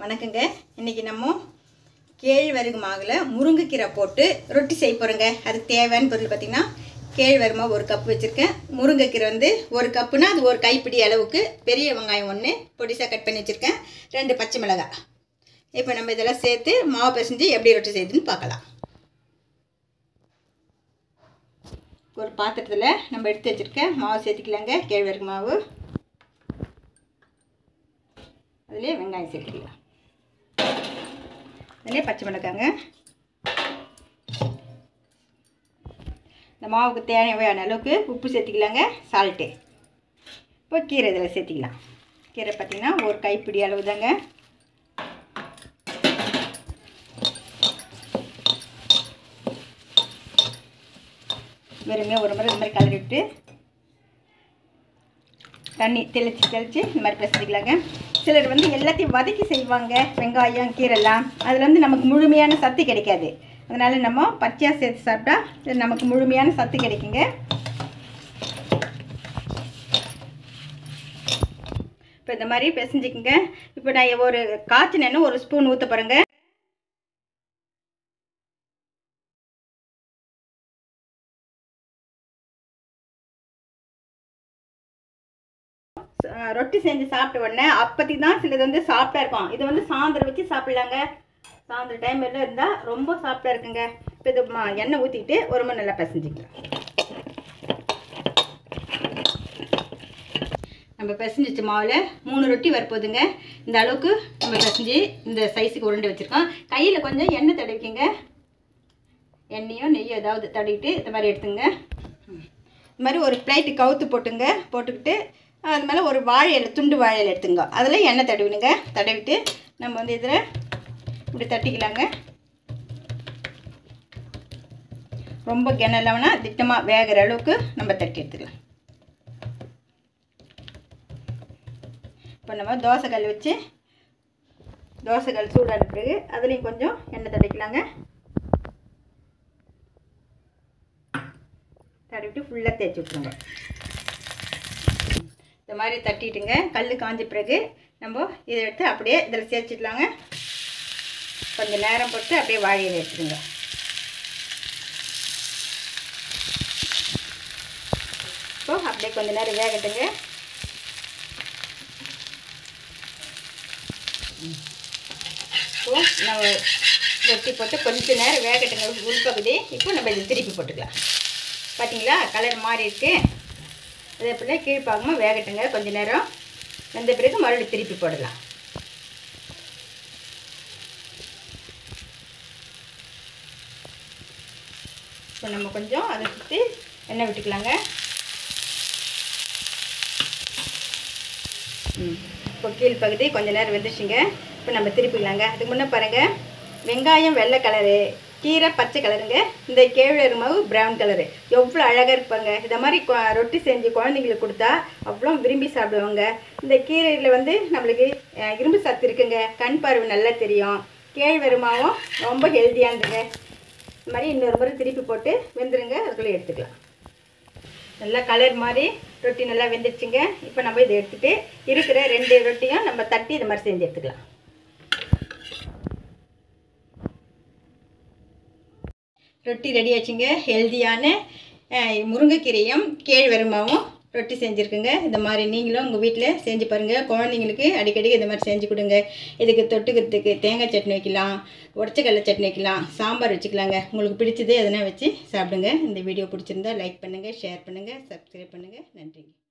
வணக்கங்க இன்றைக்கி நம்ம கேழ்வரகு மாவில் முருங்கைக்கீரை போட்டு ரொட்டி செய்ய போகிறோங்க அதுக்கு தேவையான பொருள் பார்த்திங்கன்னா கேழ்வரகு மாவு ஒரு கப் வச்சுருக்கேன் முருங்கைக்கீரை வந்து ஒரு கப்புனா அது ஒரு கைப்பிடி அளவுக்கு பெரிய வெங்காயம் ஒன்று பொடிசாக கட் பண்ணி வச்சுருக்கேன் ரெண்டு பச்சை மிளகாய் இப்போ நம்ம இதெல்லாம் சேர்த்து மாவு பிசைஞ்சு எப்படி ரொட்டி செய்யுதுன்னு பார்க்கலாம் ஒரு பாத்திரத்தில் நம்ம எடுத்து வச்சுருக்கேன் மாவு சேர்த்துக்கலாங்க கேழ்வரகு மாவு அதிலே வெங்காயம் சேர்த்துக்கலாம் அதிலே பச்சை மிளகாங்க இந்த மாவுக்கு தேவையான அளவுக்கு உப்பு சேர்த்துக்கலாங்க சால்ட்டு இப்போ கீரை இதில் சேர்த்திக்கலாம் கீரை பார்த்திங்கன்னா ஒரு கைப்பிடி அளவு தாங்க வெறுமையாக ஒரு முறை இந்த மாதிரி கலரி விட்டு தண்ணி தெளித்து தெளித்து இந்த மாதிரி பிசைஞ்சிக்கலாங்க சிலர் வந்து எல்லாத்தையும் வதக்கி செய்வாங்க வெங்காயம் கீரைலாம் அதில் வந்து நமக்கு முழுமையான சத்து கிடைக்காது அதனால் நம்ம பச்சையாக சேர்த்து சாப்பிட்டா இது நமக்கு முழுமையான சத்து கிடைக்குங்க இப்போ இந்த மாதிரி பிசைஞ்சிக்கங்க இப்போ நான் ஒரு காய்ச்சினேன்னு ஒரு ஸ்பூன் ஊற்ற பாருங்க ரொட்டி செஞ்சு சாப்பிட்ட உடனே அப்போதைக்கு தான் சிலது வந்து சாப்பிட்டா இருக்கும் இது வந்து சாயந்தரம் வச்சு சாப்பிட்லாங்க சாயந்தரம் டைம் எல்லாம் இருந்தால் ரொம்ப சாப்பிட்டா இருக்குங்க இப்போ இது ம- எண்ணெய் ஊற்றிக்கிட்டு ஒரு மணி நல்லா பிசைஞ்சிக்கலாம் நம்ம பிசைஞ்சு வச்ச மாவில் மூணு ரொட்டி வரப்போகுதுங்க இந்த அளவுக்கு நம்ம பிசைஞ்சு இந்த சைஸுக்கு உருண்டை வச்சுருக்கோம் கையில் கொஞ்சம் எண்ணெய் தடவிக்கங்க எண்ணெயோ நெய்யோ ஏதாவது தடவிட்டு இந்த மாதிரி எடுத்துங்க இந்த மாதிரி ஒரு பிளேட்டு கவுத்து போட்டுங்க போட்டுக்கிட்டு அது மேலே ஒரு வாழை இலை துண்டு வாழை இலை எடுத்துங்க அதில் எண்ணெய் தடவிடுங்க தடவிட்டு நம்ம வந்து இதில் இப்படி தட்டிக்கலாங்க ரொம்ப கிணலவனா திட்டமாக வேகிற அளவுக்கு நம்ம தட்டி எடுத்துக்கலாம் இப்போ நம்ம தோசைக்கல் வச்சு தோசைக்கல் சூடான பிறகு அதுலேயும் கொஞ்சம் எண்ணெய் தடவிக்கலாங்க தடவிட்டு ஃபுல்லாக தேய்ச்சி விட்ருங்க இந்த மாதிரி தட்டிட்டுங்க கல் காஞ்ச பிறகு நம்ம இதை எடுத்து அப்படியே இதில் சேர்த்துக்கலாங்க கொஞ்சம் நேரம் போட்டு அப்படியே வாழையில் எடுத்துருங்க இப்போ அப்படியே கொஞ்ச நேரம் வேகட்டுங்க இப்போ நம்ம ரொட்டி போட்டு கொஞ்ச நேரம் வேகட்டுங்க உள்பகுதி இப்போ நம்ம இதை திருப்பி போட்டுக்கலாம் பார்த்தீங்களா கலர் மாறி இருக்கு அதே போல் கீழ்ப்பாகமாக வேகட்டுங்க கொஞ்ச நேரம் வெந்த பிறகு மறுபடியும் திருப்பி போடலாம் இப்போ நம்ம கொஞ்சம் அதை சுற்றி எண்ணெய் விட்டுக்கலாங்க ம் இப்போ கீழ் பகுதி கொஞ்ச நேரம் வெந்துச்சுங்க இப்போ நம்ம திருப்பிக்கலாங்க அதுக்கு முன்னே பாருங்கள் வெங்காயம் வெள்ளை கலரு கீரை பச்சை கலருங்க இந்த கேழ்வரகு மாவு ப்ரௌன் கலரு எவ்வளோ அழகாக இருப்பாங்க இந்த மாதிரி கொ- ரொட்டி செஞ்சு குழந்தைங்களுக்கு கொடுத்தா அவ்வளோ விரும்பி சாப்பிடுவாங்க இந்த கீரையில் வந்து நம்மளுக்கு அஹ், இரும்பு சத்து இருக்குங்க கண் பார்வை நல்லா தெரியும் கேழ்வரகு மாவும் ரொம்ப ஹெல்த்தியானதுங்க இந்த மாதிரி இன்னொரு முறை திருப்பி போட்டு வெந்துருங்க அதுக்குள்ளே எடுத்துக்கலாம் நல்லா கலர் மாதிரி ரொட்டி நல்லா வெந்துடுச்சுங்க இப்போ நம்ம இதை எடுத்துட்டு இருக்கிற ரெண்டு ரொட்டியும் நம்ம தட்டி இது மாதிரி செஞ்சு எடுத்துக்கலாம் ரொட்டி ரெடி ஆச்சுங்க ஹெல்தியான முருங்கைக்கீரையும் கேழ்வரமாவும் ரொட்டி செஞ்சுருக்குங்க இந்த மாதிரி நீங்களும் உங்கள் வீட்டில் செஞ்சு பாருங்கள் குழந்தைங்களுக்கு அடிக்கடி இந்த மாதிரி செஞ்சு கொடுங்க இதுக்கு தொட்டுக்கிறதுக்கு தேங்காய் சட்னி வைக்கலாம் உடச்சக்கடலை சட்னி வைக்கலாம் சாம்பார் வச்சுக்கலாங்க உங்களுக்கு பிடிச்சது எதனா வச்சு சாப்பிடுங்க இந்த வீடியோ பிடிச்சிருந்தா லைக் பண்ணுங்கள் ஷேர் பண்ணுங்கள் சப்ஸ்கிரைப் பண்ணுங்கள் நன்றிங்க